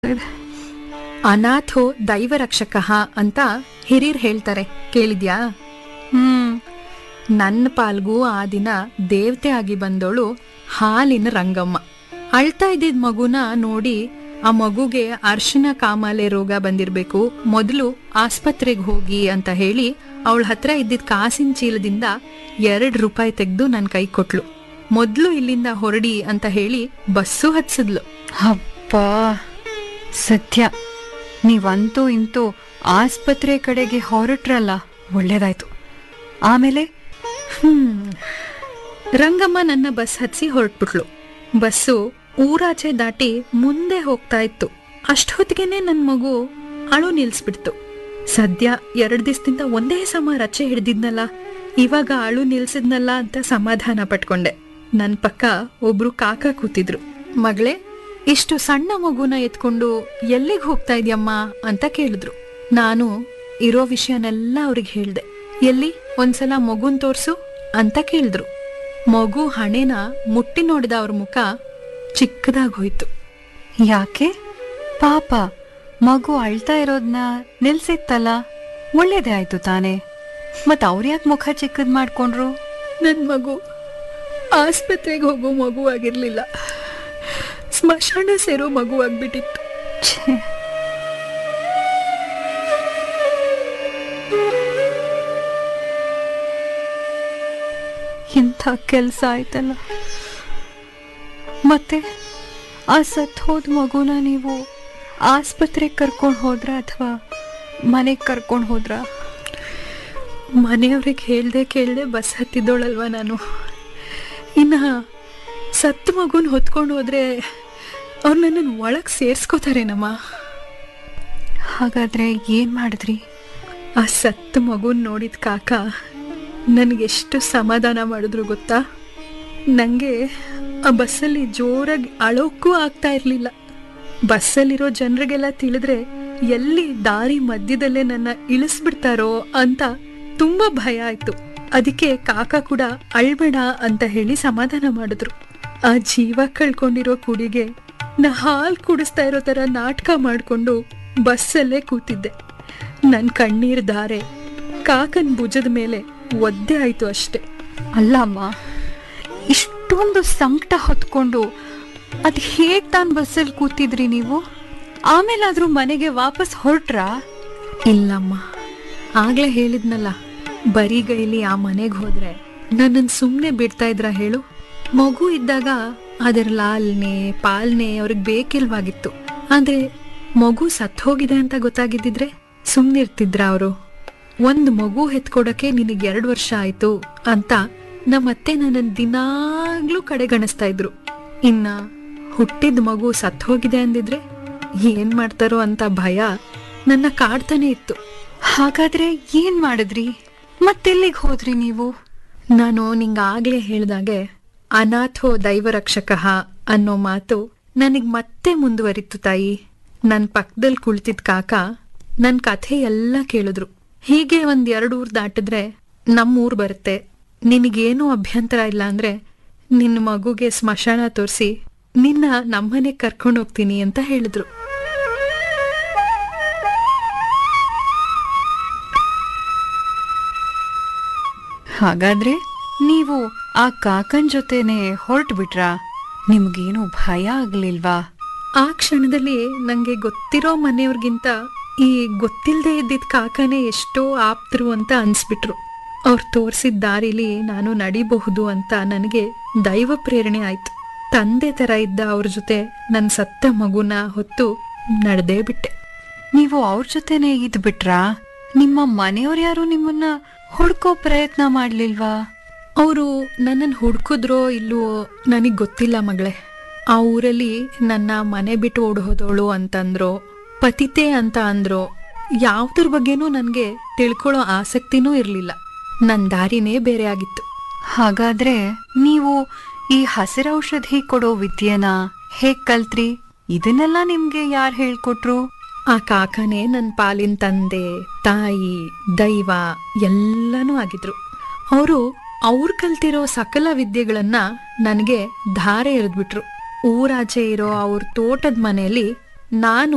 ಅನಾಥೋ ದೈವ ರಕ್ಷಕ ಅಂತ ಹಿರಿಯರ್ ಹೇಳ್ತಾರೆ ಕೇಳಿದ್ಯಾ ಹ್ಮ್ ನನ್ನ ಪಾಲ್ಗೂ ಆ ದಿನ ದೇವತೆ ಆಗಿ ಬಂದೋಳು ಹಾಲಿನ ರಂಗಮ್ಮ ಅಳ್ತಾ ಇದ್ದಿದ್ ಮಗುನ ನೋಡಿ ಆ ಮಗುಗೆ ಅರ್ಶಿನ ಕಾಮಾಲೆ ರೋಗ ಬಂದಿರ್ಬೇಕು ಮೊದಲು ಆಸ್ಪತ್ರೆಗೆ ಹೋಗಿ ಅಂತ ಹೇಳಿ ಅವಳ ಹತ್ರ ಇದ್ದಿದ್ ಕಾಸಿನ ಚೀಲದಿಂದ ಎರಡ್ ರೂಪಾಯಿ ತೆಗೆದು ನನ್ನ ಕೈ ಕೊಟ್ಲು ಮೊದ್ಲು ಇಲ್ಲಿಂದ ಹೊರಡಿ ಅಂತ ಹೇಳಿ ಬಸ್ಸು ಹತ್ಸಿದ್ಲು ಅಪ್ಪ ಸತ್ಯ ನೀವಂತೂ ಇಂತೂ ಆಸ್ಪತ್ರೆ ಕಡೆಗೆ ಹೊರಟ್ರಲ್ಲ ಒಳ್ಳೇದಾಯ್ತು ಆಮೇಲೆ ಹ್ಮ್ ರಂಗಮ್ಮ ನನ್ನ ಬಸ್ ಹತ್ಸಿ ಹೊರಟ್ಬಿಟ್ಲು ಬಸ್ಸು ಊರಾಚೆ ದಾಟಿ ಮುಂದೆ ಹೋಗ್ತಾ ಇತ್ತು ಅಷ್ಟೊತ್ತಿಗೆನೆ ನನ್ ಮಗು ಅಳು ನಿಲ್ಸ್ಬಿಡ್ತು ಸದ್ಯ ಎರಡ್ ದಿವಸದಿಂದ ಒಂದೇ ಸಮ ರಚೆ ಹಿಡ್ದಿದ್ನಲ್ಲ ಇವಾಗ ಅಳು ನಿಲ್ಸಿದ್ನಲ್ಲ ಅಂತ ಸಮಾಧಾನ ಪಟ್ಕೊಂಡೆ ನನ್ ಪಕ್ಕ ಒಬ್ರು ಕಾಕ ಕೂತಿದ್ರು ಮಗಳೇ ಇಷ್ಟು ಸಣ್ಣ ಮಗುನ ಎತ್ಕೊಂಡು ಎಲ್ಲಿಗೆ ಹೋಗ್ತಾ ಇದ್ಯಮ್ಮ ಅಂತ ಕೇಳಿದ್ರು ನಾನು ಇರೋ ವಿಷಯನೆಲ್ಲ ಅವ್ರಿಗೆ ಹೇಳ್ದೆ ಎಲ್ಲಿ ಒಂದ್ಸಲ ಮಗುನ್ ತೋರ್ಸು ಅಂತ ಕೇಳಿದ್ರು ಮಗು ಹಣೆನ ಮುಟ್ಟಿ ನೋಡಿದ ಅವ್ರ ಮುಖ ಚಿಕ್ಕದಾಗ್ ಹೋಯ್ತು ಯಾಕೆ ಪಾಪ ಮಗು ಅಳ್ತಾ ಇರೋದ್ನ ನಿಲ್ಸಿತ್ತಲ್ಲ ಒಳ್ಳೇದೇ ಆಯ್ತು ತಾನೇ ಮತ್ ಅವ್ರ್ಯಾಕ್ ಮುಖ ಚಿಕ್ಕದ್ ಮಾಡ್ಕೊಂಡ್ರು ನನ್ ಮಗು ಆಸ್ಪತ್ರೆಗೆ ಹೋಗೋ ಮಗು ಆಗಿರ್ಲಿಲ್ಲ ಸ್ಮಶಾನ ಸೇರೋ ಮಗು ಆಗ್ಬಿಟ್ಟಿತ್ತು ಛೇ ಇಂಥ ಕೆಲಸ ಆಯ್ತಲ್ಲ ಮತ್ತೆ ಆ ಸತ್ ಹೋದ ಮಗುನ ನೀವು ಆಸ್ಪತ್ರೆಗೆ ಕರ್ಕೊಂಡು ಹೋದ್ರ ಅಥವಾ ಮನೆಗೆ ಕರ್ಕೊಂಡು ಹೋದ್ರ ಮನೆಯವ್ರಿಗೆ ಹೇಳ್ದೆ ಕೇಳ್ದೆ ಬಸ್ ಹತ್ತಿದ್ದೋಳಲ್ವಾ ನಾನು ಇನ್ನ ಸತ್ತ ಮಗುನ್ ಹೊತ್ಕೊಂಡು ಹೋದ್ರೆ ಅವ್ರು ನನ್ನನ್ನು ಒಳಗ್ ಸೇರ್ಸ್ಕೋತಾರೇನಮ್ಮ ಹಾಗಾದ್ರೆ ಏನ್ ಮಾಡಿದ್ರಿ ಆ ಸತ್ತ ಮಗುನ್ ನೋಡಿದ ಕಾಕ ನನಗೆಷ್ಟು ಸಮಾಧಾನ ಮಾಡಿದ್ರು ಗೊತ್ತಾ ನನಗೆ ಆ ಬಸ್ಸಲ್ಲಿ ಜೋರಾಗಿ ಅಳೋಕ್ಕೂ ಆಗ್ತಾ ಇರಲಿಲ್ಲ ಬಸ್ಸಲ್ಲಿರೋ ಜನರಿಗೆಲ್ಲ ತಿಳಿದ್ರೆ ಎಲ್ಲಿ ದಾರಿ ಮಧ್ಯದಲ್ಲೇ ನನ್ನ ಇಳಿಸ್ಬಿಡ್ತಾರೋ ಅಂತ ತುಂಬಾ ಭಯ ಆಯ್ತು ಅದಕ್ಕೆ ಕಾಕ ಕೂಡ ಅಳ್ಬೇಡ ಅಂತ ಹೇಳಿ ಸಮಾಧಾನ ಮಾಡಿದ್ರು ಆ ಜೀವ ಕಳ್ಕೊಂಡಿರೋ ಕುಡಿಗೆ ನಾ ಹಾಲ್ ಕುಡಿಸ್ತಾ ಇರೋ ತರ ನಾಟಕ ಮಾಡ್ಕೊಂಡು ಬಸ್ಸಲ್ಲೇ ಕೂತಿದ್ದೆ ನನ್ ಕಣ್ಣೀರ್ ಧಾರೆ ಕಾಕನ್ ಭುಜದ ಮೇಲೆ ಒದ್ದೆ ಆಯ್ತು ಅಷ್ಟೆ ಅಲ್ಲಮ್ಮ ಇಷ್ಟೊಂದು ಸಂಕಟ ಹೊತ್ಕೊಂಡು ಅದ್ ಹೇಗ್ ತಾನ್ ಬಸ್ಸಲ್ಲಿ ಕೂತಿದ್ರಿ ನೀವು ಆಮೇಲಾದ್ರೂ ಮನೆಗೆ ವಾಪಸ್ ಹೊರಟ್ರಾ ಇಲ್ಲಮ್ಮ ಆಗ್ಲೇ ಹೇಳಿದ್ನಲ್ಲ ಬರಿಗೈಲಿ ಆ ಮನೆಗೆ ಹೋದ್ರೆ ನನ್ನನ್ನು ಸುಮ್ಮನೆ ಬಿಡ್ತಾ ಇದ್ರ ಹೇಳು ಮಗು ಇದ್ದಾಗ ಅದರ ಲಾಲ್ನೆ ಪಾಲ್ನೆ ಅವ್ರಿಗೆ ಬೇಕಿಲ್ವಾಗಿತ್ತು ಆದ್ರೆ ಮಗು ಸತ್ ಹೋಗಿದೆ ಅಂತ ಗೊತ್ತಾಗಿದ್ದಿದ್ರೆ ಸುಮ್ನಿರ್ತಿದ್ರ ಅವರು ಒಂದ್ ಮಗು ಹೆತ್ಕೊಡಕ್ಕೆ ನಿನಗೆ ಎರಡು ವರ್ಷ ಆಯ್ತು ಅಂತ ನಮ್ಮತ್ತೆ ನನ್ನನ್ನು ದಿನಾಗ್ಲೂ ಕಡೆಗಣಿಸ್ತಾ ಇದ್ರು ಇನ್ನ ಹುಟ್ಟಿದ ಮಗು ಸತ್ ಹೋಗಿದೆ ಅಂದಿದ್ರೆ ಏನ್ ಮಾಡ್ತಾರೋ ಅಂತ ಭಯ ನನ್ನ ಕಾಡ್ತಾನೆ ಇತ್ತು ಹಾಗಾದ್ರೆ ಏನ್ ಮಾಡಿದ್ರಿ ಮತ್ತೆಲ್ಲಿಗೆ ಹೋದ್ರಿ ನೀವು ನಾನು ನಿಂಗಾಗ್ಲೇ ಹೇಳ್ದಾಗೆ ಅನಾಥೋ ದೈವ ರಕ್ಷಕ ಅನ್ನೋ ಮಾತು ನನಗ್ ಮತ್ತೆ ಮುಂದುವರಿತು ತಾಯಿ ನನ್ ಪಕ್ಕದಲ್ಲಿ ಕುಳಿತಿದ್ ಕಾಕ ನನ್ ಕಥೆ ಎಲ್ಲ ಕೇಳಿದ್ರು ಹೀಗೆ ಒಂದ್ ಎರಡು ಊರ್ ದಾಟಿದ್ರೆ ನಮ್ಮೂರ್ ಬರುತ್ತೆ ನಿನಗೇನೂ ಅಭ್ಯಂತರ ಇಲ್ಲ ಅಂದ್ರೆ ನಿನ್ನ ಮಗುಗೆ ಸ್ಮಶಾನ ತೋರಿಸಿ ನಿನ್ನ ನಮ್ಮನೆಗ್ ಕರ್ಕೊಂಡು ಹೋಗ್ತೀನಿ ಅಂತ ಹೇಳಿದ್ರು ಹಾಗಾದ್ರೆ ನೀವು ಆ ಕಾಕನ್ ಜೊತೆನೆ ಹೊರಟು ಬಿಟ್ರಾ ನಿಮ್ಗೇನು ಭಯ ಆಗ್ಲಿಲ್ವಾ ಆ ಕ್ಷಣದಲ್ಲಿ ನಂಗೆ ಗೊತ್ತಿರೋ ಮನೆಯವ್ರಿಗಿಂತ ಈ ಗೊತ್ತಿಲ್ಲದೆ ಇದ್ದಿದ್ ಕಾಕನೇ ಎಷ್ಟೋ ಆಪ್ತರು ಅಂತ ಅನ್ಸ್ಬಿಟ್ರು ಅವ್ರು ತೋರಿಸಿದ ದಾರಿಲಿ ನಾನು ನಡಿಬಹುದು ಅಂತ ನನಗೆ ದೈವ ಪ್ರೇರಣೆ ಆಯ್ತು ತಂದೆ ತರ ಇದ್ದ ಅವ್ರ ಜೊತೆ ನನ್ನ ಸತ್ತ ಮಗುನ ಹೊತ್ತು ನಡೆದೇ ಬಿಟ್ಟೆ ನೀವು ಅವ್ರ ಜೊತೆನೆ ಇದ್ ಬಿಟ್ರಾ ನಿಮ್ಮ ಮನೆಯವ್ರು ಯಾರು ನಿಮ್ಮನ್ನ ಹುಡ್ಕೋ ಪ್ರಯತ್ನ ಮಾಡ್ಲಿಲ್ವಾ ಅವರು ನನ್ನನ್ನು ಹುಡ್ಕಿದ್ರೋ ಇಲ್ವೋ ನನಗೆ ಗೊತ್ತಿಲ್ಲ ಮಗಳೇ ಆ ಊರಲ್ಲಿ ನನ್ನ ಮನೆ ಬಿಟ್ಟು ಓಡ್ ಹೋದವಳು ಅಂತಂದ್ರೋ ಪತಿತೆ ಅಂತ ಅಂದ್ರೋ ಯಾವ್ದ್ರ ಬಗ್ಗೆನೂ ನನಗೆ ತಿಳ್ಕೊಳ್ಳೋ ಆಸಕ್ತಿನೂ ಇರಲಿಲ್ಲ ನನ್ನ ದಾರಿನೇ ಬೇರೆ ಆಗಿತ್ತು ಹಾಗಾದ್ರೆ ನೀವು ಈ ಹಸಿರೌಷಧಿ ಕೊಡೋ ವಿದ್ಯೆನ ಹೇಗ್ ಕಲ್ತ್ರಿ ಇದನ್ನೆಲ್ಲ ನಿಮ್ಗೆ ಯಾರು ಹೇಳ್ಕೊಟ್ರು ಆ ಕಾಕನೇ ನನ್ನ ಪಾಲಿನ ತಂದೆ ತಾಯಿ ದೈವ ಎಲ್ಲನೂ ಆಗಿದ್ರು ಅವರು ಅವ್ರು ಕಲ್ತಿರೋ ಸಕಲ ವಿದ್ಯೆಗಳನ್ನ ನನಗೆ ಧಾರೆ ಎರೆದ್ಬಿಟ್ರು ಊರಾಚೆ ಇರೋ ಅವ್ರ ತೋಟದ ಮನೆಯಲ್ಲಿ ನಾನು